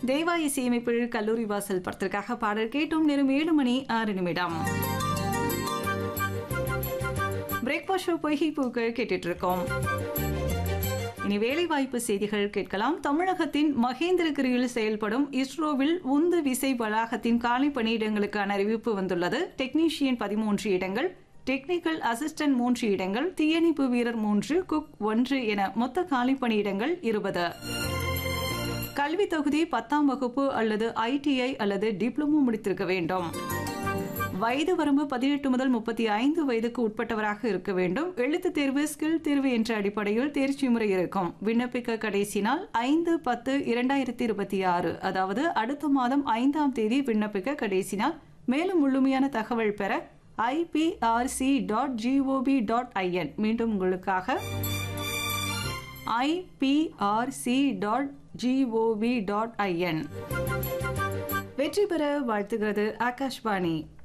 தேவா இசையமைப்பில் கல்லூரி வாசல் படத்திற்காக பாடல் கேட்டும் நேரம் ஏழு மணி ஆறு நிமிடம் பிரேக்ஃபாஸ்ட் ஷோ பொய்கை பூக்கள் கேட்டுட்டு இருக்கோம் இனி வேலைவாய்ப்பு செய்திகள் கேட்கலாம் தமிழகத்தின் மகேந்திரகிரியில் செயல்படும் இஸ்ரோவில் உந்து விசை வளாகத்தின் காலி பணியிடங்களுக்கான அறிவிப்பு வந்துள்ளது டெக்னீஷியன் பதிமூன்று இடங்கள் டெக்னிக்கல் அசிஸ்டன்ட் மூன்று இடங்கள் தீயணைப்பு வீரர் மூன்று குக் ஒன்று என மொத்த காலி பணியிடங்கள் இருபது கல்வி தொகுதி பத்தாம் வகுப்பு அல்லது ஐடிஐ அல்லது டிப்ளமோ முடித்திருக்க வேண்டும் வயது வரம்பு பதினெட்டு முதல் முப்பத்தி ஐந்து வயதுக்கு உட்பட்டவராக இருக்க வேண்டும் எழுத்துத் தேர்வு ஸ்கில் தேர்வு என்ற அடிப்படையில் தேர்ச்சி முறை இருக்கும் விண்ணப்பிக்க கடைசி நாள் ஐந்து பத்து இரண்டாயிரத்தி இருபத்தி ஆறு அதாவது அடுத்த மாதம் ஐந்தாம் தேதி விண்ணப்பிக்க கடைசி நாள் மேலும் முழுமையான தகவல் பெற IPRC dot GOV dot IN மீண்டும் உங்களுக்காக IPRC dot GOV dot IN வெற்றி பெற வாழ்த்துகிறது ஆகாஷ்வாணி